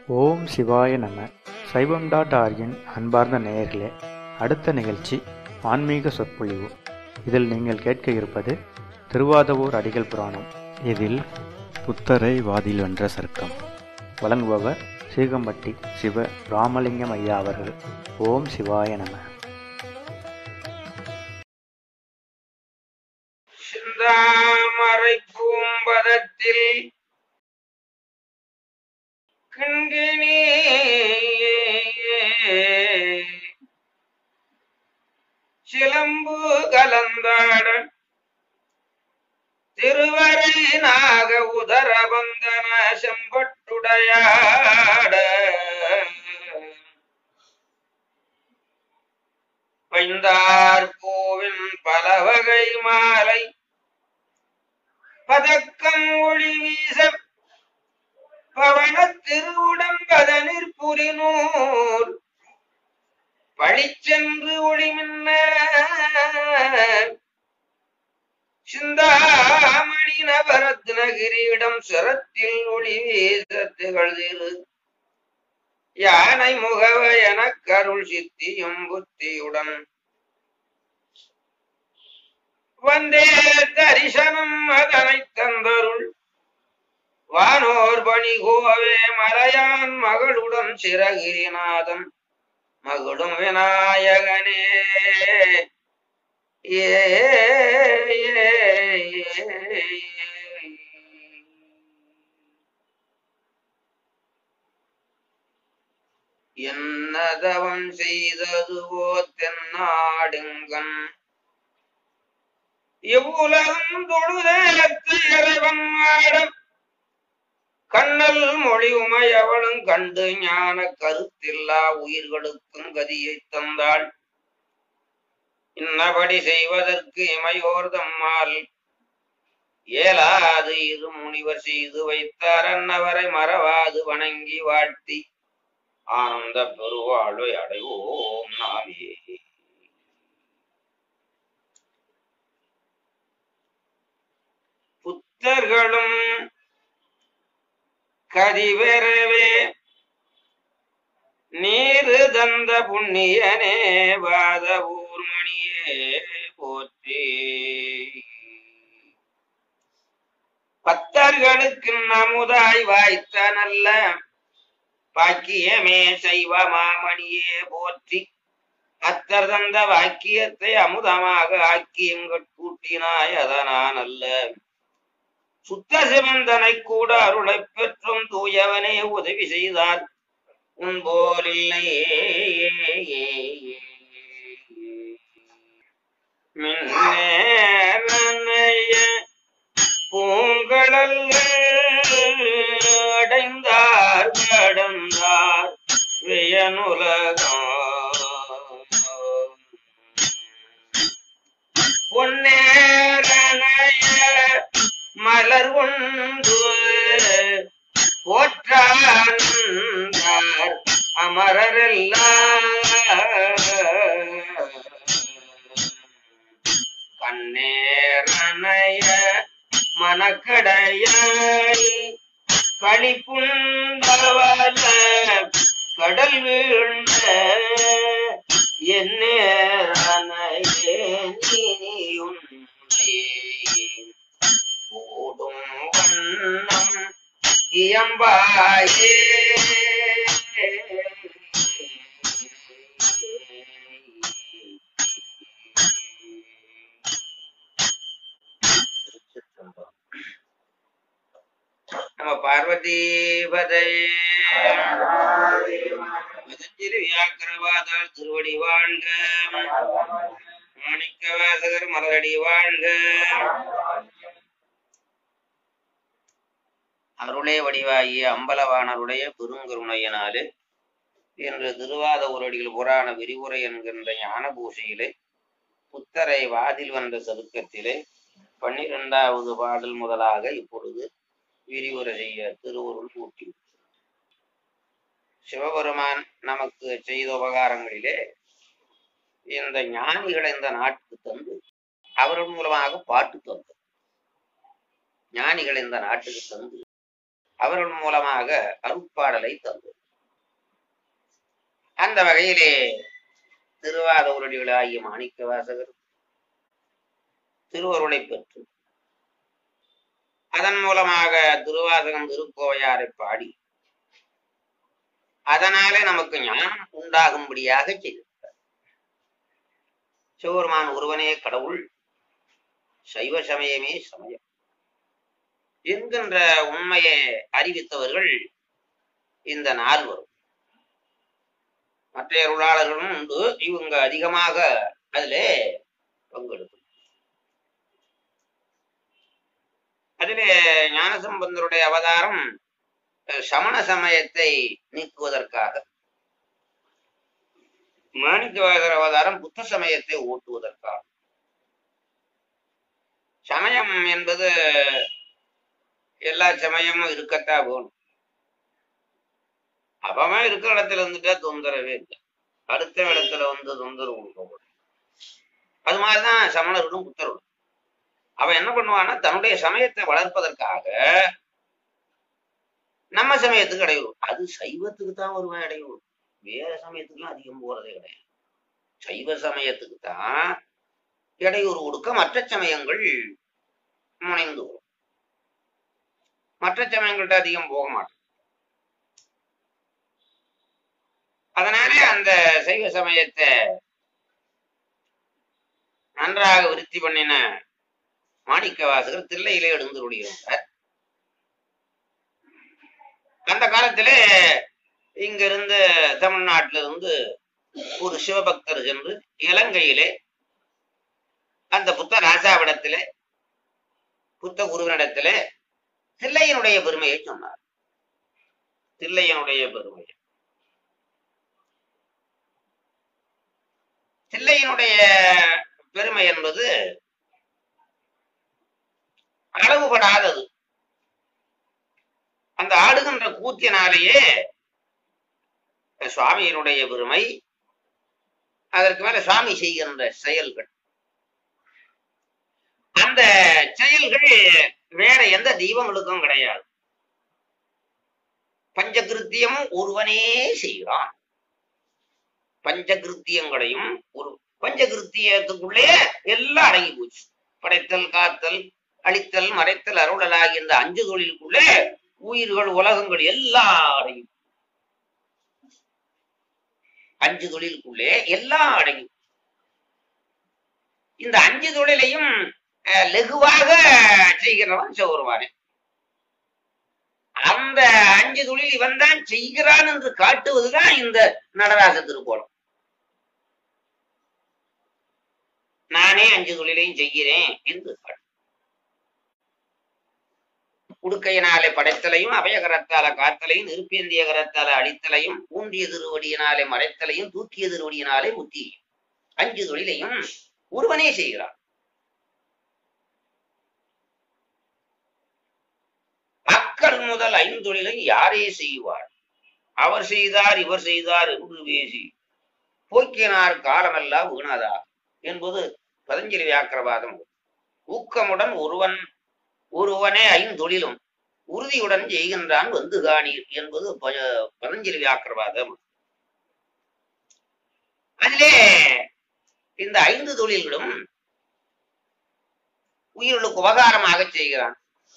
ஓம் சிவாய நம சைவம் டாட் ஆர்கின் அன்பார்ந்த நேயர்களே அடுத்த நிகழ்ச்சி ஆன்மீக சொற்பொழிவு இதில் நீங்கள் கேட்க இருப்பது திருவாதவூர் அடிகள் புராணம் இதில் புத்தரை வாதில் வென்ற சர்க்கம் வழங்குபவர் சீகம்பட்டி சிவ ராமலிங்கம் ஐயா அவர்கள் ஓம் சிவாய நம சிந்தாமரை பூம்பதத்தில் கிண்கிணி சிலம்பு கலந்தாட திருவரை நாக உதர பந்தன செம்பட்டுடையாட பைந்தார் பூவின் பலவகை மாலை பதக்கம் ஒளி வீச பவன திருவுடம்பதனிற் புரிநூல் பழிச்சென்று ஒளிமின்ன சிந்தாமணி நவரத்னகிரியிடம் சிரத்தில் ஒளி வீச திகழ்திரு யானை முகவ எனக் கருள் சித்தியும் புத்தியுடன் வந்தே தரிசனம் அதனை தந்தருள் வானோர் பணி கோவே மலையான் மகளுடன் சிறகிரிநாதன் மகளும் விநாயகனே ஏ ஏ, ஏ, என்னதவம் செய்ததுவோ தென்னாடுங்கன் இவ்வுலகம் தொழுதேத்து இறைவன் ஆடம் கண்ணல் மொழி உமையவளும் கண்டு ஞான கருத்தில்லா உயிர்களுக்கும் கதியை தந்தாள் இன்னபடி செய்வதற்கு இமையோர் தம்மால் இயலாது இரு முனிவர் செய்து வைத்தார் அன்னவரை மறவாது வணங்கி வாழ்த்தி ஆனந்த பெருவாழ்வை அடைவோம் நாமே புத்தர்களும் கதிவரவே நீரு தந்த புண்ணியனே வாத ஊர்மணியே போற்றி பத்தர்களுக்கு நமுதாய் வாய்த்த நல்ல பாக்கியமே சைவ மாமணியே போற்றி அத்தர் தந்த வாக்கியத்தை அமுதமாக ஆக்கி எங்கள் கூட்டினாய் அதனான் அல்ல சுத்த சிவந்தனை கூட அருளை பெற்றும் தூயவனே உதவி செய்தார் உன் போலில்லையே மின்னேறனைய பூங்கடல் அடைந்தார் கடந்தார் வியனுலகம் பொன்னேறனைய மலர் கொண்டு போற்றார் அமரரெல்லாம் கண்ணேரணைய மனக்கடையாய் களிப்புண்டவல கடல் வீழ்ந்த என்னேரணையே நீயுண்டே ஓடும் வண்ணம் இயம்பாயே நம்ம பார்வதி பதையே பதஞ்சலி வியாக்கிரவாதால் திருவடி வாழ்க மாணிக்க வாசகர் மலரடி வாழ்க அருளே வடிவாகிய அம்பலவாணருடைய பெருங்கருணையினாலே இன்று திருவாத உரடிகள் புராண விரிவுரை என்கின்ற ஞான பூசையிலே புத்தரை வாதில் வந்த சதுக்கத்திலே பன்னிரெண்டாவது பாடல் முதலாக இப்பொழுது விரிவுரை செய்ய திருவுருள் கூட்டி சிவபெருமான் நமக்கு செய்த உபகாரங்களிலே இந்த ஞானிகளை இந்த நாட்டுக்கு தந்து அவர்கள் மூலமாக பாட்டு தந்து ஞானிகள் இந்த நாட்டுக்கு தந்து அவர்கள் மூலமாக அருட்பாடலை தந்தது அந்த வகையிலே திருவாதூரடிகளாகிய மாணிக்க வாசகர் திருவருளை பெற்று அதன் மூலமாக திருவாசகம் திருக்கோவையாரை பாடி அதனாலே நமக்கு ஞானம் உண்டாகும்படியாக செய்திருக்கிறார் சிவபெருமான் ஒருவனே கடவுள் சைவ சமயமே சமயம் என்கின்ற உண்மையை அறிவித்தவர்கள் இந்த நால்வரும் மற்ற அருளாளர்களும் உண்டு இவங்க அதிகமாக அதிலே பங்கெடுக்கும் அதிலே ஞானசம்பந்தருடைய அவதாரம் அஹ், சமண சமயத்தை நீக்குவதற்காக மாணிக்கவாசர் அவதாரம் புத்த சமயத்தை ஓட்டுவதற்காக சமயம் என்பது எல்லா சமயமும் இருக்கத்தான் வேணும் அவன் இருக்கிற இடத்துல இருந்துட்டா தொந்தரவே இல்லை அடுத்த இடத்துல வந்து தொந்தரவு கொடுக்கக்கூடாது அது மாதிரிதான் சமணர்களும் புத்தர்களும் அவன் என்ன பண்ணுவான்னா தன்னுடைய சமயத்தை வளர்ப்பதற்காக நம்ம சமயத்துக்கு இடையூறு அது சைவத்துக்கு தான் வருவான் இடையூறு வேற சமயத்துக்குலாம் அதிகம் போறதே கிடையாது சைவ சமயத்துக்கு தான் இடையூறு கொடுக்க மற்ற சமயங்கள் முனைந்து வரும் மற்ற சமயங்கள்ட்ட அதிகம் போக மாட்டோம் அதனாலே அந்த சைவ சமயத்தை நன்றாக விருத்தி பண்ணின மாணிக்க வாசகர் தில்லையிலே எழுந்துருளியிருந்தார் அந்த காலத்திலே இங்கிருந்து தமிழ்நாட்டில இருந்து ஒரு சிவபக்தர் சென்று இலங்கையிலே அந்த புத்த ராசாவிடத்திலே புத்த குருவனிடத்திலே தில்லையனுடைய பெருமையை சொன்னார் தில்லையனுடைய பெருமை தில்லையினுடைய பெருமை என்பது அளவுபடாதது அந்த ஆடுகின்ற கூத்தினாலேயே சுவாமியினுடைய பெருமை அதற்கு மேல சுவாமி செய்கின்ற செயல்கள் அந்த செயல்கள் வேற எந்த தெய்வங்களுக்கும் கிடையாது பஞ்சகிருத்தியமும் ஒருவனே செய்கிறான் பஞ்சகிருத்தியங்களையும் ஒரு பஞ்சகிருத்தியத்துக்குள்ளே எல்லாம் அடங்கி போச்சு படைத்தல் காத்தல் அழித்தல் மறைத்தல் அருளல் ஆகிய இந்த அஞ்சு தொழிலுக்குள்ளே உயிர்கள் உலகங்கள் எல்லாம் அடங்கி அஞ்சு தொழிலுக்குள்ளே எல்லாம் அடங்கி இந்த அஞ்சு தொழிலையும் அஹ், லெகுவாக செய்கிறவன் சிவருவானே அந்த அஞ்சு தொழில் இவன் தான் செய்கிறான் என்று காட்டுவதுதான் இந்த நடராச திருக்கோலம் நானே அஞ்சு தொழிலையும் செய்கிறேன் என்று காட்டு உடுக்கையினாலே படைத்தலையும் அபயகரத்தால காத்தலையும் நிருப்பேந்திய கரத்தால அழித்தலையும் ஊன்றிய திருவடியினாலே மறைத்தலையும் தூக்கிய திருவடியினாலே முத்தியையும் அஞ்சு தொழிலையும் ஒருவனே செய்கிறான் அக்கல் முதல் ஐந்தொழிலை யாரே செய்வார் அவர் செய்தார் இவர் செய்தார் என்று பேசி போக்கினார் காலமெல்லாம் வீணாதா என்பது பதஞ்சலி வியாக்கிரவாதம் ஊக்கமுடன் ஒருவன் ஒருவனே ஐந்தொழிலும் உறுதியுடன் செய்கின்றான் வந்து காணீர் என்பது ப- பதஞ்சலி வியாக்கிரவாதம் அதிலே இந்த ஐந்து தொழில்களும் உயிர்களுக்கு உபகாரமாக செய்கிறான்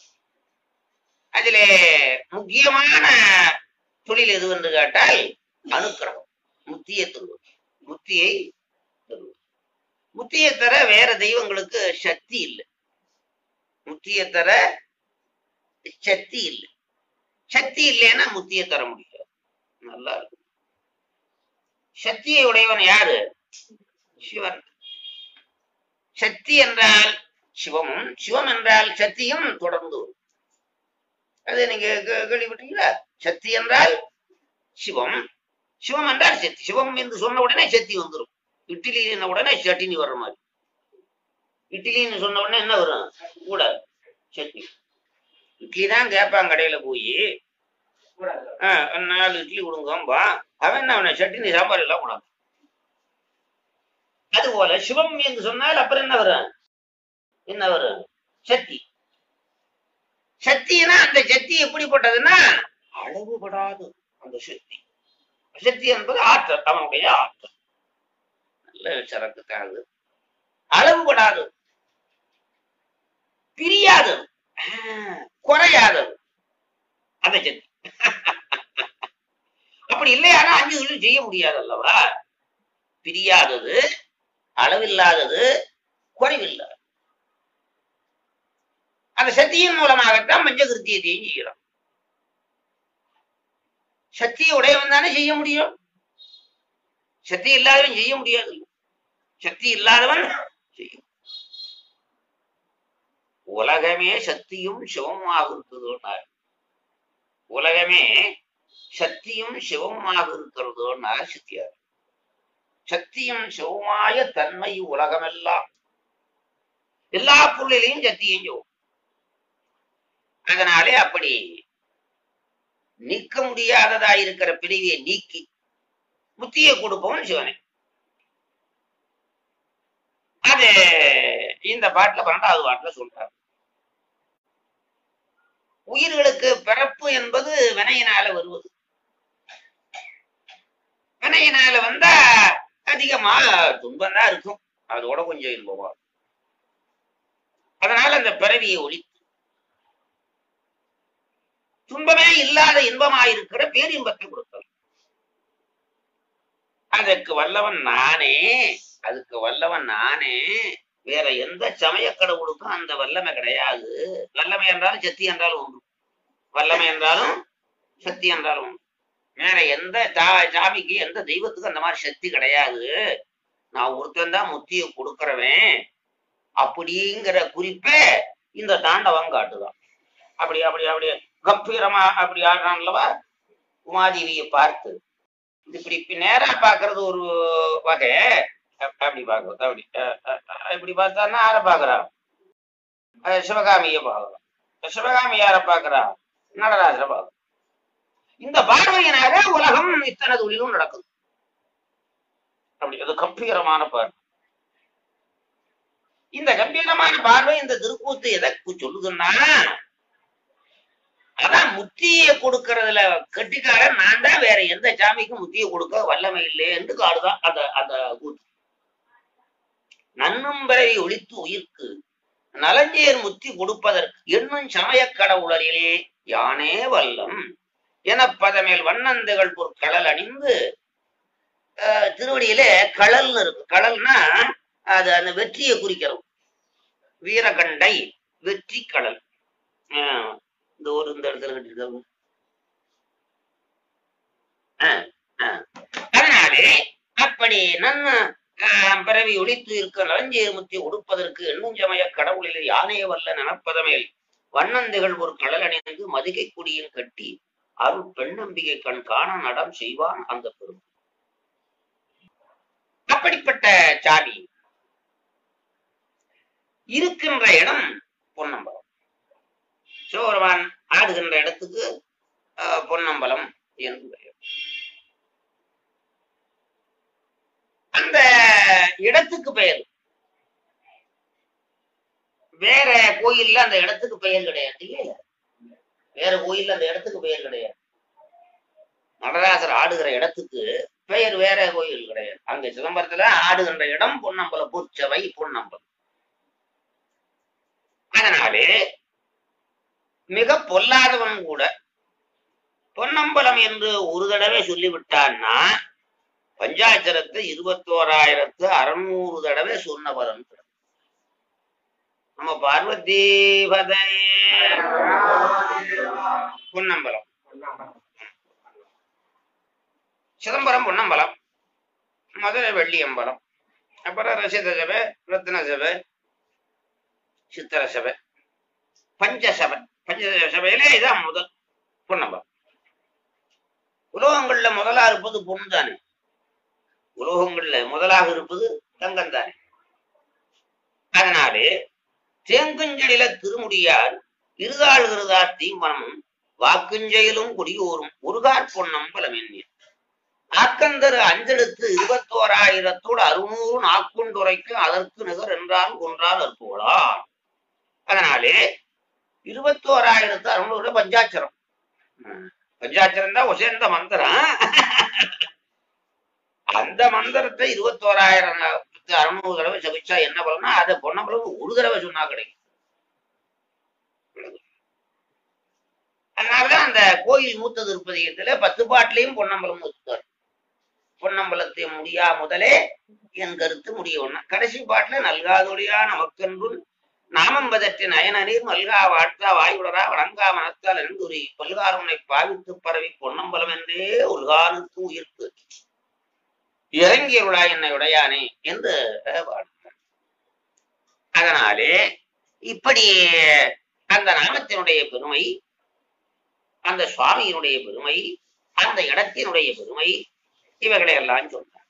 அதிலே முக்கியமான தொழில் எது என்று கேட்டால் அனுக்கிரகம் முத்தியை தருவது முத்தியை தருவது முத்தியை தர வேற தெய்வங்களுக்கு சக்தி இல்லை முத்தியை தர சக்தி இல்லை சக்தி இல்லைன்னா முத்தியை தர முடியாது நல்லா இருக்கு சக்தியை உடையவன் யாரு சிவன் சக்தி என்றால் சிவமும் சிவம் என்றால் சக்தியும் தொடர்ந்து வரும். அது நீங்க கே- கேள்விப்பட்டீங்களா சக்தி என்றால் சிவம் சிவம் என்றால் சக்தி சிவம் என்று சொன்ன உடனே சக்தி வந்துடும் இட்லின்னு உடனே சட்டினி வர்ற மாதிரி இட்லின்னு சொன்ன உடனே என்ன வரும் கூட சட்னி இட்லி தான் கேட்பான் கடையில போய் நாலு இட்லி கொடுங்கம்பா அவன் என்ன அவனை சட்னி சாம்பார் எல்லாம் கூடாது அதுபோல சிவம் என்று சொன்னால் அப்புறம் என்ன வரும் என்ன வரும் சக்தி சக்தினா அந்த சக்தி எப்படிப்பட்டதுன்னா அளவுபடாது அந்த சக்தி சக்தி என்பது ஆற்றல் அவனுடைய ஆற்றல் நல்ல சரக்கு தாழ்வு அளவுபடாதது பிரியாதது ஆஹ், குறையாதது அந்த சக்தி அப்படி இல்லையானா அஞ்சு தொழில் செய்ய முடியாது அல்லவா பிரியாதது அளவில்லாதது குறைவில்லாதது அந்த சக்தியின் மூலமாகத்தான் பஞ்சகிருத்தியத்தையும் செய்யலாம் சக்தியை உடையவன் தானே செய்ய முடியும் சக்தி இல்லாதவன் செய்ய முடியாது சக்தி இல்லாதவன் செய்யும் உலகமே சக்தியும் சிவமாக இருக்குதுன்னார் உலகமே சக்தியும் சிவமாக இருக்கிறதுன்னார் சித்தியார் சக்தியும் சிவமாய தன்மை உலகமெல்லாம் எல்லா பொருளிலையும் சக்தியும் சிவம் அதனாலே அப்படி நீக்க முடியாததா இருக்கிற பிரிவியை நீக்கி புத்தியை கொடுப்பவன் சிவனே அது இந்த பாட்டுல பன்னெண்டாவது பாட்டுல சொல்றார் உயிர்களுக்கு பிறப்பு என்பது வினையினால வருவது வினையினால வந்தா அதிகமா துன்பம் தான் இருக்கும் அதோட கொஞ்சம் இன்பமா இருக்கும். அதனால அந்த பிறவியை ஒளி துன்பமே இல்லாத இன்பமாயிருக்கிற பேரின்பத்தை கொடுத்தல் அதற்கு வல்லவன் நானே அதுக்கு வல்லவன் நானே வேற எந்த சமய கடவுளுக்கும் அந்த வல்லமை கிடையாது வல்லமை என்றாலும் சக்தி என்றாலும் உண்டு வல்லமை என்றாலும் சக்தி என்றாலும் உண்டு வேற எந்த சா- சாமிக்கு எந்த தெய்வத்துக்கும் அந்த மாதிரி சக்தி கிடையாது நான் ஒருத்தன் தான் முத்தியை கொடுக்கறவன் அப்படிங்கிற குறிப்பே இந்த தாண்டவம் காட்டுதான் அப்படி அப்படி அப்படி கம்பீரமா அப்படி ஆடுறான்லவா உமாதேவியை பார்த்து இது இப்படி இப்படி நேரா பாக்குறது ஒரு வகை அப்~ அப்படி பார்க்கறது அப்படி அஹ் அஹ் அஹ் இப்படி பார்த்தான்னா யார பாக்குறா அஹ் சிவகாமிய பாக்குறோம் சிவகாமி யார பாக்குறா நடராஜரை பாக்குறோம் இந்த பார்வையினால உலகம் இத்தனை தொழிலும் நடக்குது அப்படி அது கம்பீரமான பார்வை இந்த கம்பீரமான பார்வை இந்த திருக்கூத்து எதற்கு சொல்லுதுன்னா அதான் முத்தியை கொடுக்கறதுல கெட்டிக்காரன் நான் தான் வேற எந்த சாமிக்கும் முத்தியை கொடுக்க வல்லமை இல்லை என்று காடுதான் அந்த அந்த கூத்து நன்னும் பிறவி ஒழித்து உயிர்க்கு நலஞ்சேர் முத்தி கொடுப்பதற்கு என்னும் சமயக் கடவுளரிலே யானே வல்லம் என பதமேல் வண்ணந்துகள் பொற் கடல் அணிந்து அஹ், திருவடியிலே கடல்னு இருக்கு கடல்னா அது அந்த வெற்றியை குறிக்கிறது வீரகண்டை வெற்றி கடல் ஆஹ், இந்த ஒரு இந்த இடத்துல கட்டிருக்காங்க ஆஹ், ஆஹ். அதனாலே அப்படி நன்ன ஆஹ், பிறவி ஒழித்து இருக்க நலஞ்சேர் முத்தி உடுப்பதற்கு எண்ணும் சமய கடவுளில் யானே வல்ல நினப்பதமேல் வண்ணந்துகள் ஒரு கடல் அணிந்து மதுகை கொடியும் கட்டி அருள் பெண்ணம்பிகை கண் காண நடம் செய்வான் அந்த பெரும் அப்படிப்பட்ட சாவி இருக்கின்ற இடம் பொன்னம்பலம் சிவபெருமான் ஆடுகின்ற இடத்துக்கு ஆஹ், பொன்னம்பலம் என்று பெயர் அந்த இடத்துக்கு பெயர் வேற கோயில்ல அந்த இடத்துக்கு பெயர் கிடையாது இல்லையா வேற கோயில்ல அந்த இடத்துக்கு பெயர் கிடையாது நடராசர் ஆடுகிற இடத்துக்கு பெயர் வேற கோயில் கிடையாது அங்க சிதம்பரத்துல ஆடுகின்ற இடம் பொன்னம்பலம் பொற்சவை பொன்னம்பலம் அதனாலே மிக பொல்லாதவன் கூட பொன்னம்பலம் என்று ஒரு தடவை சொல்லிவிட்டான்னா பஞ்சாட்சரத்தை இருபத்தோராயிரத்து அறுநூறு தடவை சொன்ன பலன் கிடைக்கும். நம்ம பார்வதி பதை பொன்னம்பலம் சிதம்பரம் பொன்னம்பலம் மதுரை வெள்ளியம்பலம் அப்புறம் ரசித சபை ரத்ன சபை சித்திர சபை பஞ்ச சபை பஞ்ச சபையில இதான் முதல் பொன்னம்பலம் உலோகங்கள்ல முதலா இருப்பது பொன் தானே உலோகங்கள்ல முதலாக இருப்பது தங்கம் தானே அதனாலே தேங்குஞ்செழில திருமுடியார் இருதாள் இருதார் தீம்பனமும் வாக்குஞ்செயலும் குடியோரும் ஒருகார் பொன்னம் பலமென்னிய ஆக்கந்தரு அஞ்செழுத்து இருபத்தோராயிரத்தோடு அறுநூறு நாக்குண்டுரைக்கும் அதற்கு நிகர் என்றால் ஒன்றால் அற்புகளா அதனாலே இருபத்தோராயிரத்து அறுநூறு பஞ்சாட்சரம் ம், பஞ்சாட்சரம் தான் உசேந்த மந்திரம் அந்த மந்திரத்தை இருபத்தோராயிரம் அறுநூறு தடவை ஜபிச்சா என்ன பலனா அதை பொன்னம்பளவு ஒரு தடவை சொன்னா கிடைக்கும் அதனாலதான் அந்த கோயில் மூத்த திருப்பதியத்துல பத்து பாட்டிலையும் பொன்னம்பலம் ஊத்துவார் பொன்னம்பலத்தை முடியா முதலே என் கருத்து முடிய ஒண்ணு கடைசி பாட்டுல நல்காதொழியா நமக்கென்றும் நாமம் பதற்றி நயனநீர் மல்கா வாழ்த்தா வாயுடரா வணங்கா மனத்தால் என்றுரி பல்கார் உன்னை பாவித்து பரவி பொன்னம்பலம் என்றே உள்கானுக்கு உயிர்ப்பு இறங்கியருளா என்னை உடையானே என்று அஹ், பாடுகிறார் அதனாலே இப்படி அந்த நாமத்தினுடைய பெருமை அந்த சுவாமியினுடைய பெருமை அந்த இடத்தினுடைய பெருமை இவைகளை எல்லாம் சொன்னார்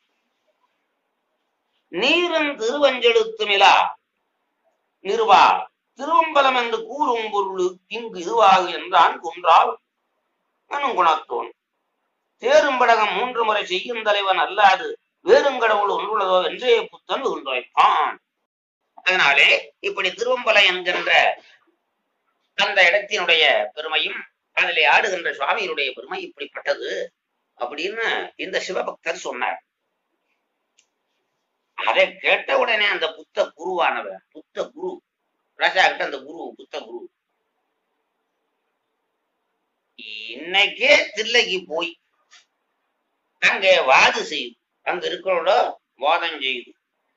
நீரும் திருவஞ்செழுத்துமிலா நிறுவா திருவம்பலம் என்று கூறும் பொருள் இங்கு இதுவாகு என்றான் குன்றால் குணத்தோன் தேரும்படகம் மூன்று முறை செய்யும் தலைவன் அல்லாது வேறுங்கடவுள் ஒன்றுள்ளதோ என்றே புத்தன் உண்டாய்ப்பான் அதனாலே இப்படி திருவம்பலம் என்கின்ற அந்த இடத்தினுடைய பெருமையும் அதிலே ஆடுகின்ற சுவாமியினுடைய பெருமை இப்படிப்பட்டது அப்படின்னு இந்த சிவபக்தர் சொன்னார் அதை கேட்ட உடனே அந்த புத்த குருவானவன் புத்த குரு ராஜா கிட்ட அந்த குரு புத்த குரு இன்னைக்கே தில்லைக்கு போய் அங்கே வாது செய்து அங்க இருக்கிறோட வாதம் செய்து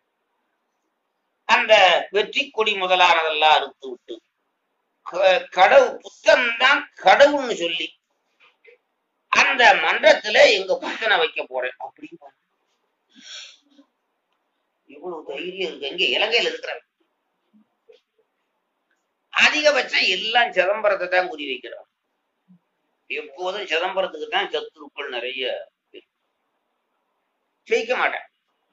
அந்த வெற்றி கொடி முதலானதெல்லாம் அறுத்து விட்டு க- கடவுள் புத்தன் தான் கடவுள்னு சொல்லி அந்த மன்றத்துல எங்க புத்தனை வைக்க போறேன் அப்படின்னு இவ்வளவு தைரியம் இருக்கு எங்க இலங்கையில இருக்கிற அதிகபட்சம் எல்லாம் சிதம்பரத்தை தான் குறி வைக்கிறான் எப்போதும் சிதம்பரத்துக்கு தான் சத்துருக்கள் நிறைய இருக்கு. ஜெயிக்க மாட்டேன்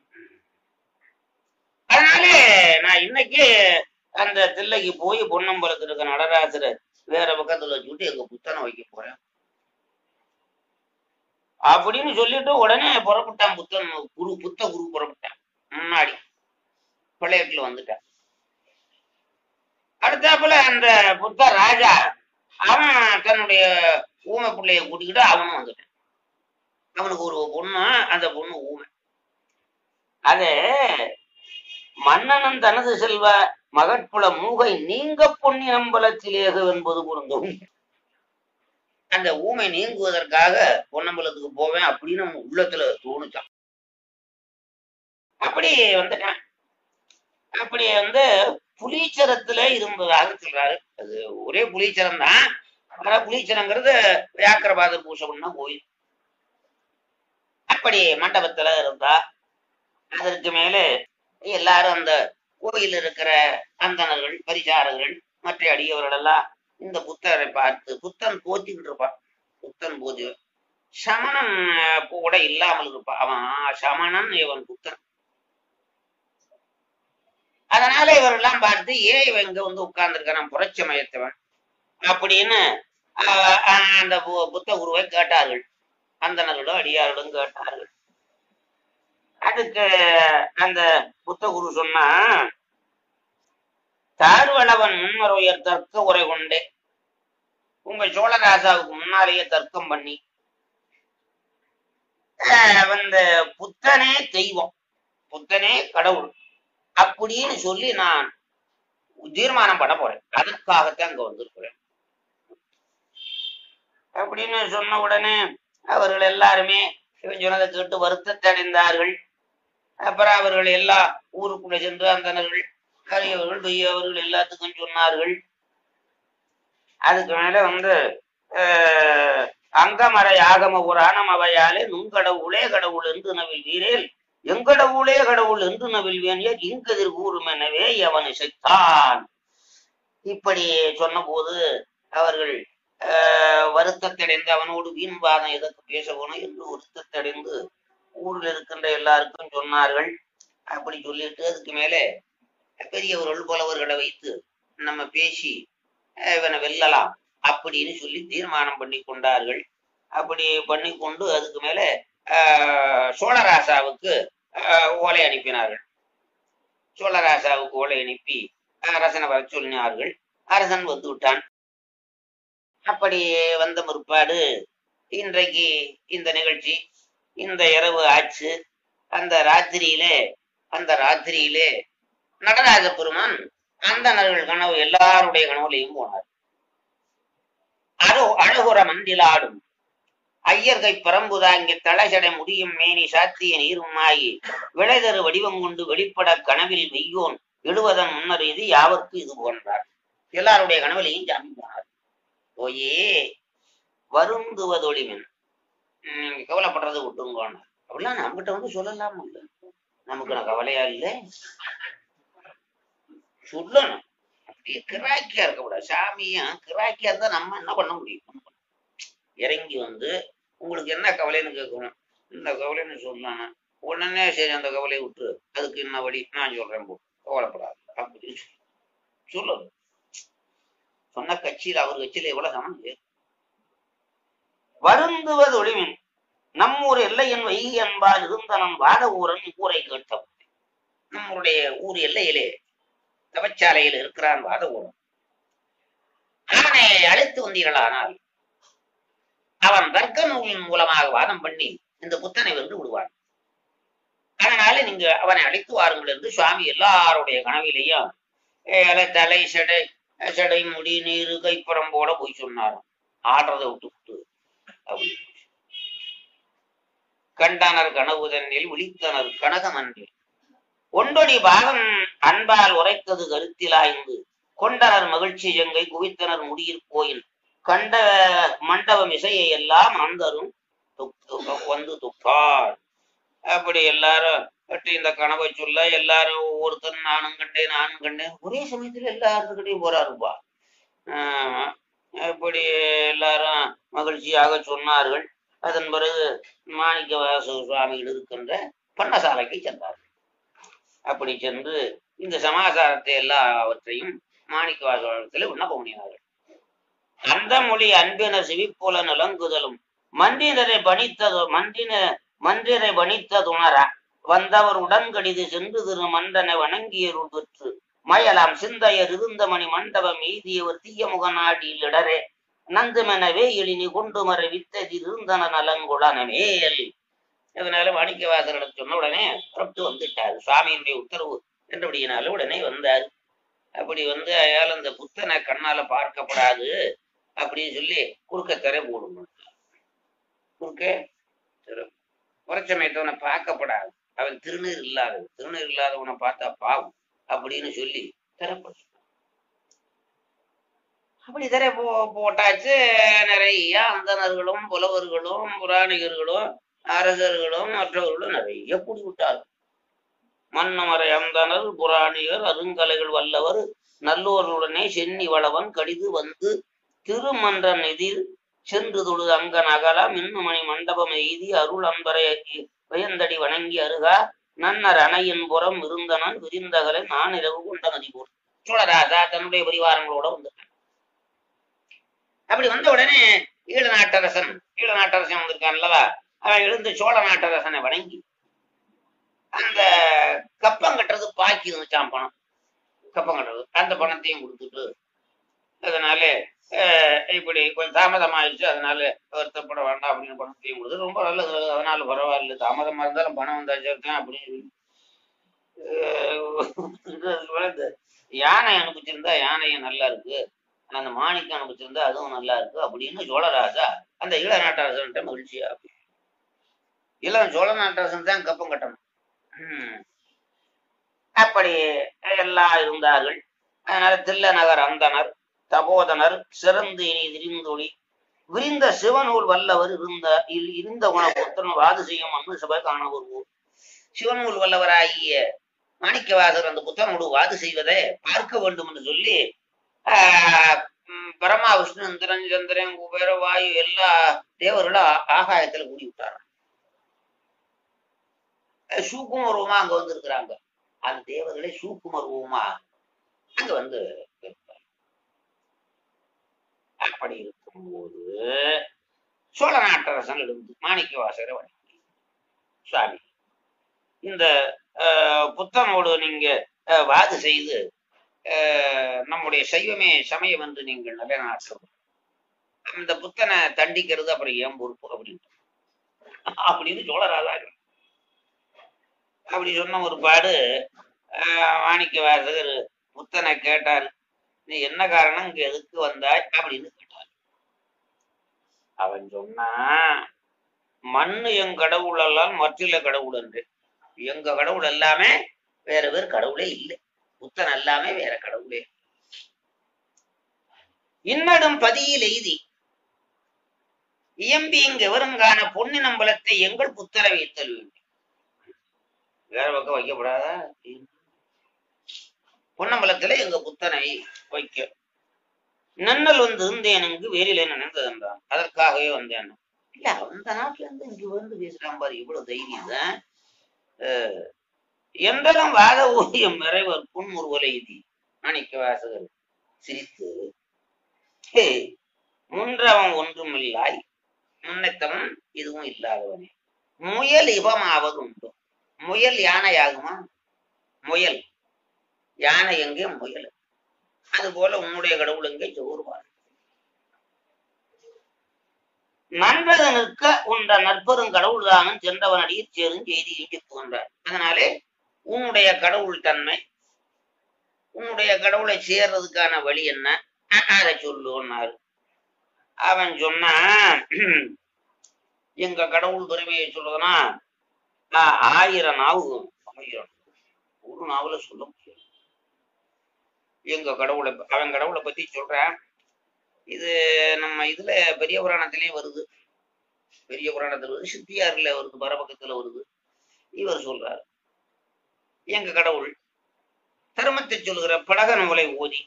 அதனால நான் இன்னைக்கு அந்த தில்லைக்கு போய் பொன்னம்பலத்தில் இருக்க நடராசரை வேற பக்கத்துல வச்சுட்டு எங்க புத்தனை வைக்க போறேன் அப்படின்னு சொல்லிட்டு உடனே புறப்பட்டான் புத்தன் குரு புத்த குரு புறப்பட்டான் முன்னாடி பிள்ளையத்துல வந்துட்டான் அடுத்தாப்புல அந்த புத்த ராஜா அவன் தன்னுடைய ஊமை பிள்ளைய கூட்டிக்கிட்டு அவனும் வந்துட்டான் அவனுக்கு ஒரு பொண்ணு அந்த பொண்ணு ஊமை அது மன்னனும் தனது செல்வ மகட்புல மூகை நீங்க பொன்னி நம்பலத்திலேக என்பது பொருந்தும் அந்த ஊமை நீங்குவதற்காக பொன்னம்பலத்துக்கு போவேன் அப்படின்னு அவன் உள்ளத்துல தோணுச்சான் அப்படி வந்துட்டான் அப்படி வந்து புலீச்சரத்துல இருந்ததாக சொல்றாரு அது ஒரே புலீச்சரம் தான் ஆனா புலீச்சரங்கிறது வியாக்கிரபாதர் பூசம்னா கோயில் அப்படி மண்டபத்துல இருந்தா அதற்கு மேலே எல்லாரும் அந்த கோயில் இருக்கிற அந்தணர்கள் பரிசாரர்கள் மற்ற அடியவர்கள் எல்லாம் இந்த புத்தரை பார்த்து புத்தன் போத்திக்கிட்டு இருப்பான் புத்தன் போதி சமணன் அஹ், கூட இல்லாமல் இருப்பான் அவன் சமணன் இவன் புத்தன் அதனால இவரெல்லாம் பார்த்து ஏன் இவன் இங்க வந்து உட்கார்ந்துருக்கான் புரட்சி மயத்தவன் அப்படின்னு ஆஹ், ஆஹ், அந்த பு- புத்த குருவை கேட்டார்கள் அந்தணர்களும் அடியார்களும் கேட்டார்கள் அதுக்கு அந்த புத்த குரு சொன்னா தாழ்வளவன் முன்வரையர் தர்க்க உரை கொண்டு உங்க சோழராசாவுக்கு முன்னாலேயே தர்க்கம் பண்ணி ஆஹ், அந்த புத்தனே தெய்வம் புத்தனே கடவுள் அப்படின்னு சொல்லி நான் தீர்மானம் பண்ண போறேன் அதற்காகத்தான் அங்க வந்திருக்கிறேன் அப்படின்னு சொன்ன உடனே அவர்கள் எல்லாருமே இவன் சொன்னதை கேட்டு வருத்தத்தை அடைந்தார்கள் அப்புறம் அவர்கள் எல்லா ஊருக்குள்ள சென்று அந்தனர்கள் கரியவர்கள் பெரியவர்கள் எல்லாத்துக்கும் சொன்னார்கள் அதுக்கு மேல வந்து ஆஹ், அங்கமறை ஆகம புராணம் அவையாலே நுங்கடவுளே கடவுள் என்று நவில் வீரேல் எங்கடவுளே கடவுள் என்று நவில் வேணிய இங்கதிர் கூறும் எனவே அவனை செத்தான் இப்படி சொன்னபோது அவர்கள் ஆஹ், வருத்தத்தடைந்து அவனோடு வீண்வாதம் எதற்கு பேச போனோம் என்று வருத்தத்தடைந்து ஊரில் இருக்கின்ற எல்லாருக்கும் சொன்னார்கள் அப்படி சொல்லிட்டு அதுக்கு மேலே பெரியவர்கள் புலவர்களை வைத்து நம்ம பேசி அஹ், இவனை வெல்லலாம் அப்படின்னு சொல்லி தீர்மானம் பண்ணி கொண்டார்கள் அப்படி பண்ணி கொண்டு அதுக்கு மேலே ஆஹ், சோழராசாவுக்கு ஆஹ், ஓலை அனுப்பினார்கள் சோழராசாவுக்கு ஓலை அனுப்பி அரசனை வர சொன்னார்கள் அரசன் வந்து விட்டான் அப்படி வந்த முற்பாடு இன்றைக்கு இந்த நிகழ்ச்சி இந்த இரவு ஆச்சு அந்த ராத்திரியிலே அந்த ராத்திரியிலே நடராஜ பெருமான் அந்தணர்கள் கனவு எல்லாருடைய கனவுலையும் போனார் அழு அழகுற மந்திலாடும் ஐயர்கை பரம்புதாங்கி தளசடை முடியும் மேனி சாத்திய நீருமாயி விளைதரு வடிவம் கொண்டு வெளிப்பட கனவில் மெய்யோன் இடுவதன் முன்னர் இது யாவர்க்கு இது போன்றார் எல்லாருடைய கனவுலையும் சாமி போனார் போயே வருந்துவதொழிமின் நீங்க கவலைப்படுறது விட்டுங்கோன்னு அப்படிலாம் நம்மகிட்ட வந்து சொல்லலாம் இல்ல நமக்கு நான் கவலையா இல்ல சொல்லணும் அப்படியே கிராக்கியா இருக்கக்கூடாது சாமியும் கிராக்கியா இருந்தா நம்ம என்ன பண்ண முடியும் இறங்கி வந்து உங்களுக்கு என்ன கவலைன்னு கேட்கணும் இந்த கவலைன்னு சொல்லணும் உடனே சரி அந்த கவலையை விட்டு அதுக்கு என்ன வழி நான் சொல்றேன் போ கவலைப்படாது அப்படின்னு சொல்லு. சொல்லணும் சொன்ன கட்சியில அவர் கட்சியில எவ்வளவு சமம் வருந்துவது ஒளிமின் நம்மூர் எல்லையின் வைகை என்பால் இருந்தனன் வாத ஊரன் ஊரை கேட்டவன் நம்முடைய ஊர் எல்லையிலே தவச்சாலையில் இருக்கிறான் வாத ஊரன் அவனை அழைத்து வந்தீர்களானால் அவன் தர்க்க நூலின் மூலமாக வாதம் பண்ணி இந்த புத்தனை வென்று விடுவான் அதனால நீங்க அவனை அழைத்து வாருங்கள் என்று சுவாமி எல்லாருடைய கனவிலையும் ஏழை தலை செடை செடை முடி நீரு கைப்புறம் போல போய் சொன்னாராம் ஆடுறதை விட்டு விட்டு அப்படி கண்டனர் கனவுதனில் விழித்தனர் கனகமன்றில் ஒன்றொடி பாகம் அன்பால் உரைத்தது கருத்திலாய்ந்து கொண்டனர் மகிழ்ச்சி எங்கை குவித்தனர் முடியில் கோயில் கண்ட மண்டபம் இசையை எல்லாம் அந்தரும் துக்- வந்து துப்பார் அப்படி எல்லாரும் பற்றி இந்த கனவை சொல்ல எல்லாரும் ஒவ்வொருத்தர் நானும் கண்டேன் நானும் கண்டேன் ஒரே சமயத்துல எல்லாருக்கிட்டையும் போறாருப்பா ஆமா. அப்படி எல்லாரும் மகிழ்ச்சியாக சொன்னார்கள் அதன் பிறகு மாணிக்க வாசு சுவாமிகள் இருக்கின்ற பண்ணசாலைக்கு சென்றார்கள் அப்படி சென்று இந்த சமாச்சாரத்தை எல்லாவற்றையும் மாணிக்க வாசகத்தில் விண்ணப்ப பண்ணினார்கள் அந்த மொழி அன்பின சிவிப்புல நிலங்குதலும் மன்றினரை பணித்தது மன்றின மன்றினை பணித்ததுணர வந்தவர் உடன்கடிது சென்று திரு மன்றனை வணங்கியருள் பெற்று மயலாம் சிந்தையர் இருந்தமணி மண்டபம் எய்தியவர் தீய முகநாடியில் இடரே நந்துமெனவே எழினி கொண்டு மறை வித்ததி இருந்தன நலங்குளன மேல் அதனால மாணிக்கவாசரிடம் சொன்ன உடனே புறப்பட்டு வந்துட்டார் சுவாமியினுடைய உத்தரவு என்றபடியினால உடனே வந்தார் அப்படி வந்து அயால் அந்த புத்தனை கண்ணால பார்க்கப்படாது அப்படின்னு சொல்லி குறுக்க திரை போடணும் குறுக்க திரை புறச்சமயத்தவனை பார்க்கப்படாது அவன் திருநீர் இல்லாதவன் திருநீர் இல்லாதவனை பார்த்தா பாவம் அப்படின்னு சொல்லி திறப்ப அப்படி திரை போ போட்டாச்சு நிறைய அந்தணர்களும் புலவர்களும் புராணிகர்களும் அரசர்களும் மற்றவர்களும் நிறைய கூடி விட்டார்கள் மன்னமரை அந்தனர் புராணிகர் அருங்கலைகள் வல்லவர் நல்லோருடனே சென்னி வளவன் கடிது வந்து திருமன்றன் எதிர் சென்று தொழுது அங்கன் அகலா மின்னுமணி மண்டபம் எய்தி அருள் அன்பரை வியந்தடி வணங்கி அருகா நன்னர் அணையின் புறம் இருந்தனன் விரிந்தகலை நான் இரவு கொண்ட நதி போல் சோழராஜா தன்னுடைய பரிவாரங்களோட வந்திருக்கான் அப்படி வந்த உடனே ஈழ நாட்டரசன் ஈழ நாட்டரசன் வந்திருக்கான் அல்லவா அவன் எழுந்து சோழ நாட்டரசனை வணங்கி அந்த கப்பம் கட்டுறது பாக்கி இருந்துச்சான் பணம் கப்பம் கட்டுறது அந்த பணத்தையும் கொடுத்துட்டு அதனால அஹ், இப்படி கொஞ்சம் தாமதமாயிடுச்சு அதனால வருத்தப்பட வேண்டாம் அப்படின்னு பணத்தையும் கொடுத்து ரொம்ப நல்லது அதனால பரவாயில்ல தாமதமா இருந்தாலும் பணம் வந்தாச்சு அப்படின்னு சொல்லி அஹ், இந்த யானை அனுப்பிச்சிருந்தா யானையும் நல்லா இருக்கு ஆனா அந்த மாணிக்கம் அனுப்பிச்சிருந்தா அதுவும் நல்லா இருக்கு அப்படின்னு சோழராஜா அந்த ஈழ நாட்டரசன்ட்ட மகிழ்ச்சியா இளம் சோழ நாட்டரசன் தான் கப்பம் கட்டணும் ஹம். அப்படி எல்லாம் இருந்தார்கள் அதனால தில்ல நகர் அந்தனர் தபோதனர் சிறந்து இனி திரிந்தொளி விரிந்த சிவனூல் வல்லவர் இருந்த இல் இருந்த குணபுத்தன் வாது செய்யும் அன்னு சபை காண வருவோம் சிவனூல் வல்லவராகிய மாணிக்கவாசர் அந்த புத்தனோடு வாது செய்வதை பார்க்க வேண்டும் என்று சொல்லி ஆஹ் உம் பிரம்மா விஷ்ணு இந்திரன் சந்திரன் குபேர வாயு எல்லா தேவர்களும் ஆ- ஆகாயத்துல கூடி விட்டாராம் அஹ் சூக்கும ரூபமா அங்க வந்து இருக்கிறாங்க அந்த தேவர்களே சூக்கும ரூபமா அங்க வந்து இருப்பார். அப்படி இருக்கும்போது சோழ நாட்டரசன் எழுந்து மாணிக்க வாசகரை வணங்கி சுவாமி இந்த ஆஹ், புத்தனோடு நீங்க ஆஹ், வாது செய்து ஆஹ், நம்முடைய சைவமே சமயம் என்று நீங்கள் நிலைநாட்டணும் அந்த புத்தனை தண்டிக்கிறது அப்புறம் ஏன் பொறுப்பு அப்படின்ட்டு அப்படின்னு சோழராதாகர் அப்படி சொன்ன ஒரு பாடு ஆஹ், மாணிக்க வாசகர் புத்தனை கேட்டார் நீ என்ன காரணம் இங்க எதுக்கு வந்தாய் அப்படின்னு கேட்டார் அவன் சொன்னா மண்ணு என் கடவுள் எல்லாம் மற்றில கடவுள் என்று எங்க கடவுள் எல்லாமே வேற வேறு கடவுளே இல்லை புத்தன் எல்லாமே வேற கடவுளே இன்னடும் பதியில் எய்தி இயம்பி இங்கு எவருங்கான பொன்னினம்பலத்தை எங்கள் புத்தர வைத்தல் வேண்டும் வேற பக்கம் வைக்கப்படாதா பொன்னம்பலத்துல எங்க புத்தனை வைக்க நன்னல் வந்து இருந்தேன் இங்கு வேறிலே நினைந்ததென்றான் அதற்காகவே வந்தேன் இல்ல அந்த நாட்டுல இருந்து இங்க வந்து பேசுறான் பாரு இவ்வளவு தைரியம் தான் அஹ், எந்தனம் வாத ஓவியம் நிறைவர் புன்முறுவலை இது மாணிக்க வாசகர் சிரித்து "ஹே, முன்றவன் ஒன்றுமில்லாய் முன்னத்தவன் இதுவும் இல்லாதவனே முயல் இபமாவது உண்டு முயல் யானையாகுமா முயல் யானை எங்கே முயல் அது போல உன்னுடைய கடவுள் எங்கே சோறுவார் நன்றது நிற்க உண்ட நற்பெரும் கடவுள் தானும் சென்றவன் அடியில் சேரும் செய்தி இங்கே புகின்றார் அதனாலே உன்னுடைய கடவுள் தன்மை உன்னுடைய கடவுளை சேர்றதுக்கான வழி என்ன அஹ், அதை சொல்லுன்னாரு அவன் சொன்னான் எங்க கடவுள் பெருமையை சொல்றதுன்னா ஆஹ், ஆயிரம் நாவு ஆயிரம் ஒரு நாவுல சொல்ல முடியாது எங்க கடவுளை ப- அவன் கடவுளை பத்தி சொல்றேன் இது நம்ம இதுல பெரிய புராணத்திலயும் வருது பெரிய புராணத்துல வருது சித்தியார்ல வருது பரபக்கத்துல வருது இவர் சொல்றாரு எங்க கடவுள் தர்மத்தை சொல்லுகிற படக நூலை ஓதி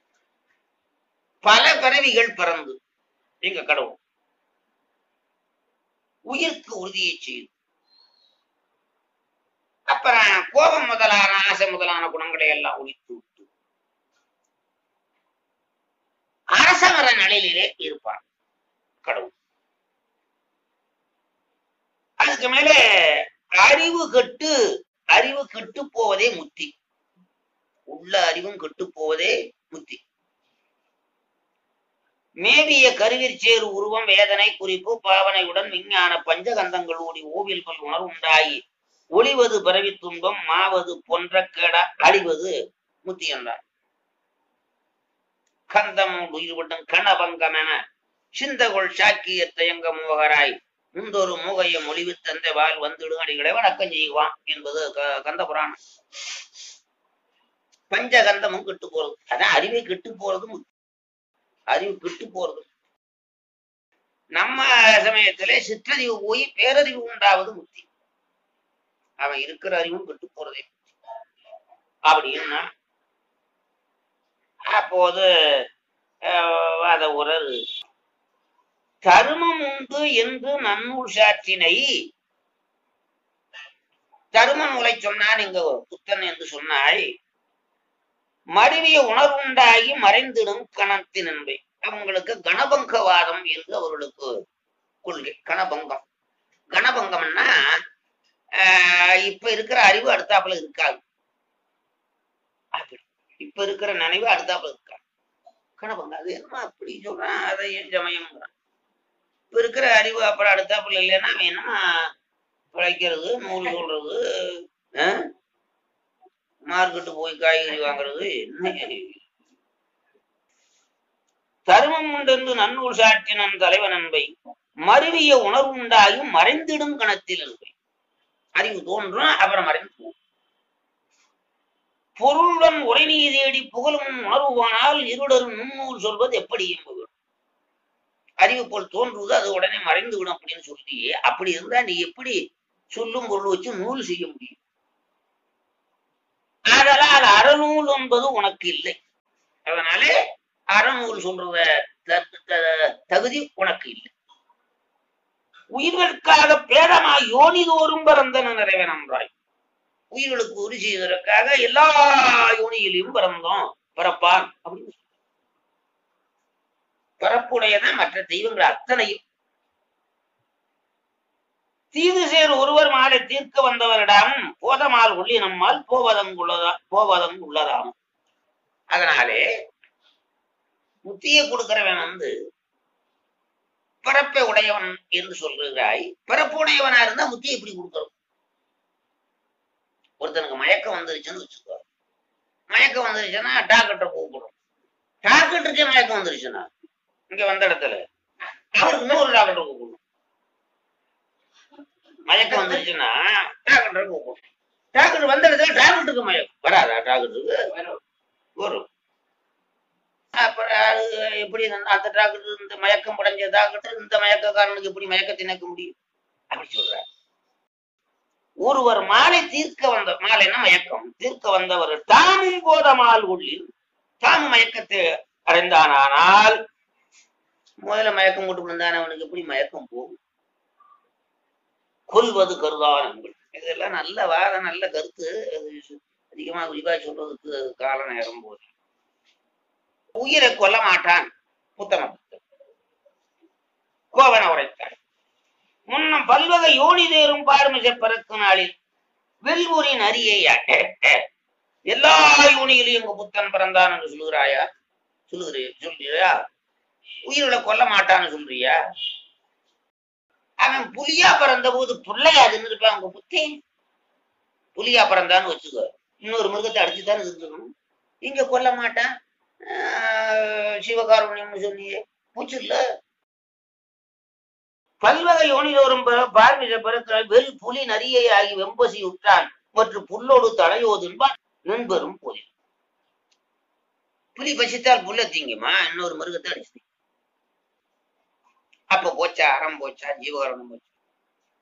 பல பிறவிகள் பிறந்து எங்க கடவுள் உயிர்க்கு உறுதியை செய்து அப்புறம் கோபம் முதலான ஆசை முதலான குணங்களை எல்லாம் ஒழித்து விட்டு அரசமர நிலையிலே இருப்பான் கடவுள் அதுக்கு மேலே அறிவு கெட்டு அறிவு கெட்டு போவதே முத்தி உள்ள அறிவும் கெட்டு போவதே முத்தி மேவிய கருவிற்சேறு உருவம் வேதனை குறிப்பு பாவனையுடன் விஞ்ஞான பஞ்சகந்தங்களோடி ஓவில் பல் உணர்வு உண்டாகி ஒளிவது பரவி துன்பம் மாவது பொன்ற கேட அழிவது முத்தி என்றார் கந்தம் உயிர்பட்டும் கணபங்கமென சிந்தகொள் சாக்கிய தயங்க மோகராய் முந்தொரு மூகைய மொழிவு தந்த வாழ் வந்துடும் அடிகளை வணக்கம் செய்வான் என்பது க- கந்த புராணம் பஞ்சகந்தமும் கெட்டு போறது அதான் அறிவை கெட்டு போறது முத்தி அறிவு கெட்டு போறது நம்ம சமயத்திலே சிற்றறிவு போய் பேரறிவு உண்டாவது முத்தி அவன் இருக்கிற அறிவும் கெட்டு போறதே அப்படின்னா அப்போது அஹ், வாத உரல் தருமம் உண்டு என்று நன்னூல் சாற்றினை தரும நூலை சொன்னான் இங்க புத்தன் என்று சொன்னாய் மருவிய உணர்வுண்டாகி மறைந்திடும் கணத்தின் என்பை அவங்களுக்கு கணபங்கவாதம் என்று அவர்களுக்கு கொள்கை கணபங்கம் கணபங்கம்னா ஆஹ் இப்ப இருக்கிற அறிவு அடுத்தாப்புல இருக்காது அப்படி இப்ப இருக்கிற நினைவு அடுத்தாப்புல இருக்காது கணபங்கம் அது என்ன அப்படி சொல்றான் அதை ஏன் சமயம்ங்கிறான் இப்ப இருக்கிற அறிவு அப்புறம் அடுத்தாப்புல இல்லைன்னா அவன் என்னமா பிழைக்கிறது நூல் சொல்றது ஆஹ் மார்க்கெட்டு போய் காய்கறி வாங்குறது என்ன தருமம் உண்டென்று நன்னூல் சாற்றினன் தலைவன் அன்பை மருவிய உணர்வு உண்டாயும் மறைந்திடும் கணத்தில் அன்பை அறிவு தோன்றும் அப்புறம் மறைந்து போகும் பொருளுடன் உரைநீதி தேடி புகழும் உணர்வுவானால் இருடரும் நுண்ணூல் சொல்வது எப்படி என்பது அறிவு போல் தோன்றுவது அது உடனே மறைந்து விடும் அப்படின்னு சொல்லி அப்படி இருந்தா நீ எப்படி சொல்லும் பொருள் வச்சு நூல் செய்ய முடியும் ஆதலால் அறநூல் என்பது உனக்கு இல்லை அதனாலே அறநூல் சொல்றத த- த- தகுதி உனக்கு இல்லை உயிர்களுக்காக பேதமா யோனிதோறும் பிறந்தன நிறைவேனன்றாய் உயிர்களுக்கு உரி செய்வதற்காக எல்லா யோனியிலையும் பிறந்தோம் பிறப்பான் அப்படின்னு சொல்றார். பிறப்புடையதான் மற்ற தெய்வங்கள் அத்தனையும் தீது சேர் ஒருவர் மாலை தீர்க்க வந்தவரிடம் போதமால் உள்ளி நம்மால் போவதங்குள்ளதா போவதங்குள்ளதாம் அதனாலே முத்தியை கொடுக்கிறவன் வந்து பிறப்பை உடையவன் என்று சொல்கிறாய் பிறப்பு உடையவனா இருந்தா முத்தி எப்படி கொடுக்கறது ஒருத்தனுக்கு மயக்கம் வந்துருச்சுன்னு வச்சுக்கோ மயக்கம் வந்துருச்சுன்னா டாக்டர்கிட்ட கூப்பிடும் டாக்டருக்கு மயக்கம் வந்துருச்சுன்னா இங்க வந்த இடத்துல அவருக்கு இன்னொரு டாக்டர் கூப்பிடும் மயக்கம் வந்துருச்சுன்னா டாக்டர் கூப்பிடும் டாக்டர் வந்த இடத்துல டாக்டருக்கு மயக்கம் வராதா டாக்டருக்கு வரும் அப்புறம் அது எப்படி அந்த அந்த டாக்டர் இந்த மயக்கம் படைஞ்ச டாக்டர் இந்த மயக்கக்காரனுக்கு எப்படி மயக்கத்தை நினைக்க முடியும் அப்படி சொல்றார் ஒருவர் மாலை தீர்க்க வந்த மாலைன்னா மயக்கம் தீர்க்க வந்தவர் தாமும் போதமால் உள்ளில் தாம் மயக்கத்தை அடைந்தானால் முதல்ல மயக்கம் போட்டு விழுந்தான் அவனுக்கு எப்படி மயக்கம் போகும் கொல்வது கருதானங்கள் இதெல்லாம் நல்ல வாதம் நல்ல கருத்து அது அதிகமா விரிவா சொல்றதுக்கு கால நேரம் போது உயிரை கொல்ல மாட்டான் புத்தம கோவன உரைத்தார் முன்னம் பல்வகை யோனி தேரும் பார்மிச பிறக்கு நாளில் வெல்வூரின் அரியையா எல்லா யோனியிலும் எங்க புத்தன் பிறந்தான் என்று சொல்லுகிறாயா சொல்லுகிறீ சொல்றியா உயிர்களை கொல்ல மாட்டான்னு சொல்றியா அவன் புலியா பிறந்த போது பிள்ளையாதுன்னு இருப்பான் உங்க புத்தி புலியா பிறந்தான்னு வச்சுக்கோ இன்னொரு மிருகத்தை அடிச்சுதான் இருந்துக்கணும் இங்க கொல்ல மாட்டான் ஆஹ் சிவகாருண்யம்னு சொன்னியே பூச்சு இல்ல பல்வகை யோனிதோறும் பார்மிச பிறக்கிற வெல் புலி நரியை ஆகி வெம்பசி உற்றான் மற்றும் புல்லோடு தடையோதுன்பான் நண்பரும் போலி புலி பசித்தால் புல்ல திங்குமா இன்னொரு மிருகத்தை அடிச்சு அப்ப போச்சா அறம் போச்சா ஜீவகாரணம் போச்சா